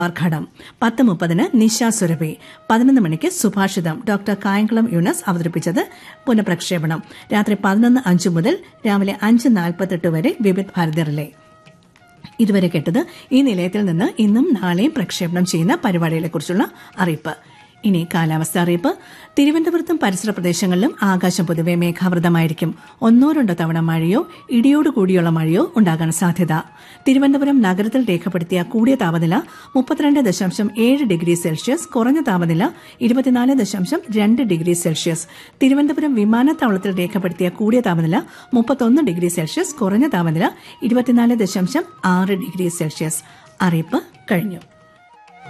ഘടം പത്ത് മുപ്പതിന് നിശ സുരഭി പതിനൊന്ന് മണിക്ക് സുഭാഷിതം ഡോക്ടർ കായംകുളം യൂണസ് അവതരിപ്പിച്ചത് പുനഃപ്രക്ഷേപണം രാത്രി പതിനൊന്ന് അഞ്ച് മുതൽ രാവിലെ അഞ്ച് നാൽപ്പത്തെട്ട് വരെ വിവിധ് ഭാരതി റിലേ ഇതുവരെ കേട്ടത് ഈ നിലയത്തിൽ നിന്ന് ഇന്നും നാളെയും പ്രക്ഷേപണം ചെയ്യുന്ന പരിപാടികളെക്കുറിച്ചുള്ള അറിയിപ്പ് ഇനി കാലാവസ്ഥ അറിയിപ്പ് തിരുവനന്തപുരത്തും പരിസര പ്രദേശങ്ങളിലും ആകാശം പൊതുവെ മേഘാവൃതമായിരിക്കും ഒന്നോ രണ്ടോ തവണ മഴയോ ഇടിയോടുകൂടിയുള്ള മഴയോ ഉണ്ടാകാൻ സാധ്യത തിരുവനന്തപുരം നഗരത്തിൽ രേഖപ്പെടുത്തിയ കൂടിയ താപനില മുപ്പത്തിരണ്ട് ദശാംശം ഏഴ് ഡിഗ്രി സെൽഷ്യസ് കുറഞ്ഞ താപനില ഇരുപത്തിനാല് ദശാംശം രണ്ട് ഡിഗ്രി സെൽഷ്യസ് തിരുവനന്തപുരം വിമാനത്താവളത്തിൽ രേഖപ്പെടുത്തിയ കൂടിയ താപനില മുപ്പത്തൊന്ന് ഡിഗ്രി സെൽഷ്യസ് കുറഞ്ഞ താപനില ഇരുപത്തിനാല് ദശാംശം ആറ് ഡിഗ്രി സെൽഷ്യസ് അറിയിപ്പ് കഴിഞ്ഞു